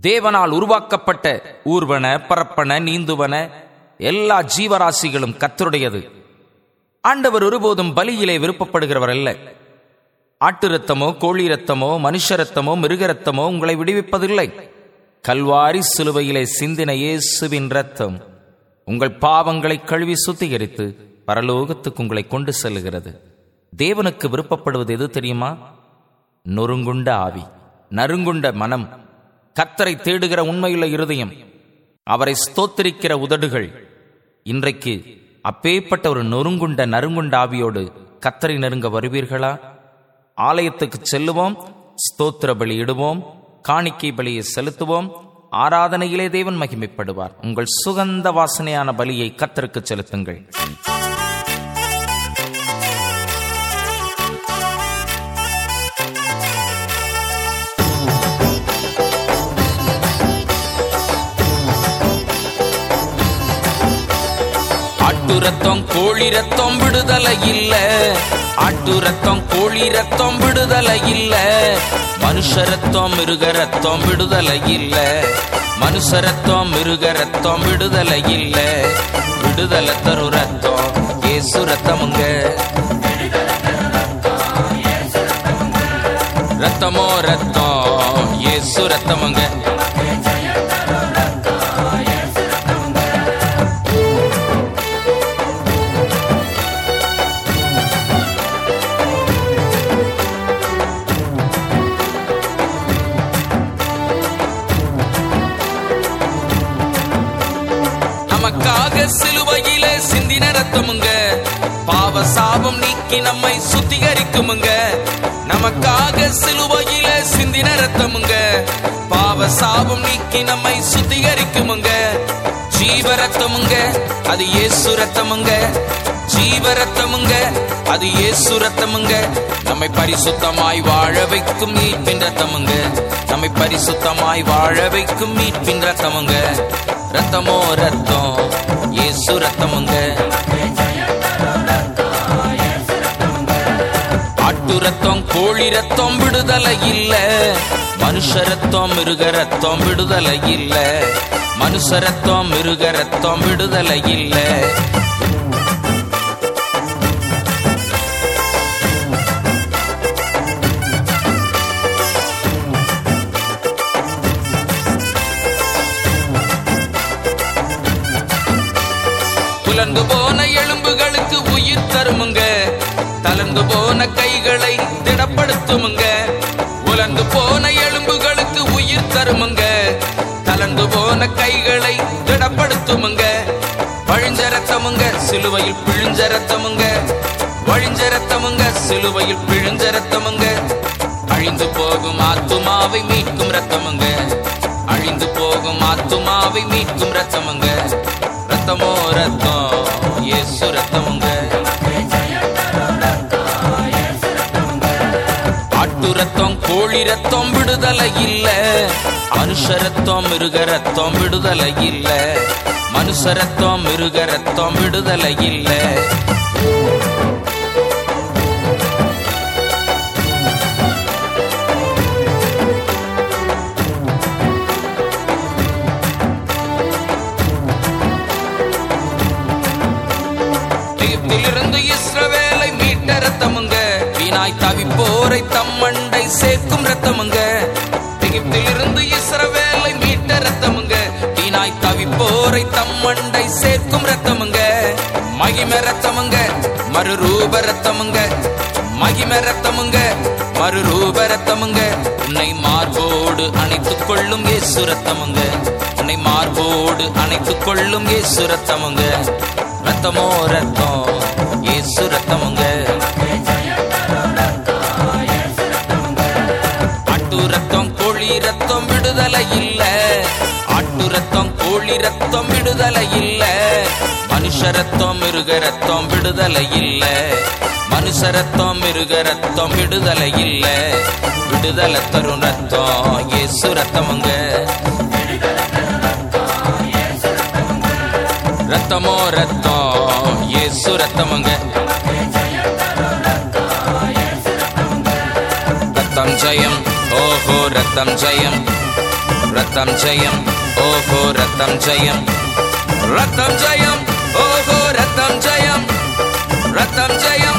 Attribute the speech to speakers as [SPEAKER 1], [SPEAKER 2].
[SPEAKER 1] தேவனால் உருவாக்கப்பட்ட ஊர்வன பரப்பன நீந்துவன எல்லா ஜீவராசிகளும் கத்தருடையது ஆண்டவர் ஒருபோதும் பலியிலே விருப்பப்படுகிறவர் அல்ல ஆட்டு ரத்தமோ கோழி ரத்தமோ மனுஷ ரத்தமோ மிருக ரத்தமோ உங்களை விடுவிப்பதில்லை கல்வாரி சிலுவையிலே சிந்தின இயேசுவின் ரத்தம் உங்கள் பாவங்களை கழுவி சுத்திகரித்து பரலோகத்துக்கு உங்களை கொண்டு செல்லுகிறது தேவனுக்கு விருப்பப்படுவது எது தெரியுமா நொறுங்குண்ட ஆவி நறுங்குண்ட மனம் கத்தரை தேடுகிற உண்மையுள்ள இருதயம் அவரை ஸ்தோத்திரிக்கிற உதடுகள் இன்றைக்கு அப்பேற்பட்ட ஒரு நொறுங்குண்ட நறுங்குண்ட ஆவியோடு கத்தரை நெருங்க வருவீர்களா ஆலயத்துக்கு செல்லுவோம் ஸ்தோத்திர பலி இடுவோம் காணிக்கை பலியை செலுத்துவோம் ஆராதனையிலே தேவன் மகிமைப்படுவார் உங்கள் சுகந்த வாசனையான பலியை கத்தருக்கு செலுத்துங்கள் ஆட்டு ரத்தம் கோழி ரத்தம் விடுதலை இல்ல ஆட்டு ரத்தம் கோழி ரத்தம் விடுதலை இல்ல மனுஷ ரத்தம் மிருக ரத்தம் விடுதலை இல்ல மனுஷ ரத்தம் மிருக ரத்தம் விடுதலை இல்ல விடுதலை தரும் ரத்தம் ஏசு ரத்தமுங்க ரத்தமோ ரத்தம் ஏசு ரத்தமுங்க நமக்காக சிலுவையிலே சிந்தின ரத்தமுங்க பாவ சாபம் நீக்கி நம்மை சுத்திகரிக்குமுங்க நமக்காக சிலுவையிலே சிந்தின ரத்தமுங்க பாவ சாபம் நீக்கி நம்மை சுத்திகரிக்குமுங்க ஜீவ ரத்தமுங்க அது இயேசு ரத்தமுங்க ஜீவ ரத்தமுங்க அது இயேசு ரத்தமுங்க நம்மை பரிசுத்தமாய் வாழ வைக்கும் மீட்பின் ரத்தமுங்க நம்மை பரிசுத்தமாய் வாழ வைக்கும் மீட்பின் ரத்தமுங்க ரத்தமோ ரத்தம் இயேசு ரத்தமுங்க ஆட்டு ரத்தம் கோழி ரத்தம் விடுதலை இல்ல மனுஷ ரத்தம் மிருக ரத்தம் விடுதலை இல்ல மனுஷ ரத்தம் மிருக ரத்தம் விடுதலை இல்ல புலந்து போன எலும்புகளுக்கு உயிர் தருமுங்க தளர்ந்து போன கைகளை திடப்படுத்துமுங்க உலர்ந்து போன எலும்புகளுக்கு உயிர் தருமுங்க தளர்ந்து போன கைகளை திடப்படுத்துமுங்க வழிஞ்ச ரத்தமுங்க சிலுவையில் பிழிஞ்ச ரத்தமுங்க வழிஞ்ச ரத்தமுங்க சிலுவையில் பிழிஞ்ச ரத்தமுங்க அழிந்து போகும் ஆத்துமாவை மீட்கும் ரத்தமுங்க அழிந்து போகும் ஆத்துமாவை மீட்கும் ரத்தமுங்க ரத்தமோ ரத்தம் இயேசு ரத்தமுங்க ஆட்டு ரத்தம் கோழி ரத்தம் விடுதலை இல்ல மனுஷ ரத்தம் மிருக ரத்தம் விடுதலை இல்ல மனுஷ ரத்தம் மிருக ரத்தம் விடுதலை இல்ல எகிப்திலிருந்து இஸ்ரவேலை மீட்ட ரத்தமுங்க வீணாய் தவிப்போரை தம்மண்டை சேர்க்கும் ரத்தமுங்க எகிப்திலிருந்து இஸ்ரவேலை மீட்ட ரத்தமுங்க வீணாய் தவிப்போரை தம்மண்டை சேர்க்கும் ரத்தமுங்க மகிம ரத்தமுங்க மறுரூப ரத்தமுங்க மகிம ரத்தமுங்க மறுரூப ரத்தமுங்க உன்னை மார்போடு அணைத்துக் கொள்ளும் இயேசு ரத்தமுங்க உன்னை மார்போடு அணைத்துக் கொள்ளும் இயேசு ரத்தமுங்க ரத்தமோ ரத்தம் இயேசு ரத்தமுங்க ஆட்டு ரத்தம் கோழி ரத்தம் விடுதலை இல்ல ஆட்டு ரத்தம் கோழி ரத்தம் விடுதலை இல்ல மனுஷ ரத்தம் மிருக ரத்தம் விடுதலை இல்ல மனுஷ ரத்தம் மிருக ரத்தம் விடுதலை இல்ல விடுதலை தரும் ரத்தம் இயேசு ரத்தமுங்க ரத்தமோ ரத்தம் இயேசு ரத்தமுங்க ரத்தம் ஜெயம் ஓஹோ ரத்தம் ஜெயம் ரத்தம் ஜெயம் ஓஹோ ரத்தம் ஜெயம் ரத்தம் ஜெயம் ஓஹோ ரத்தம் ஜெயம் ரத்தம் ஜெயம்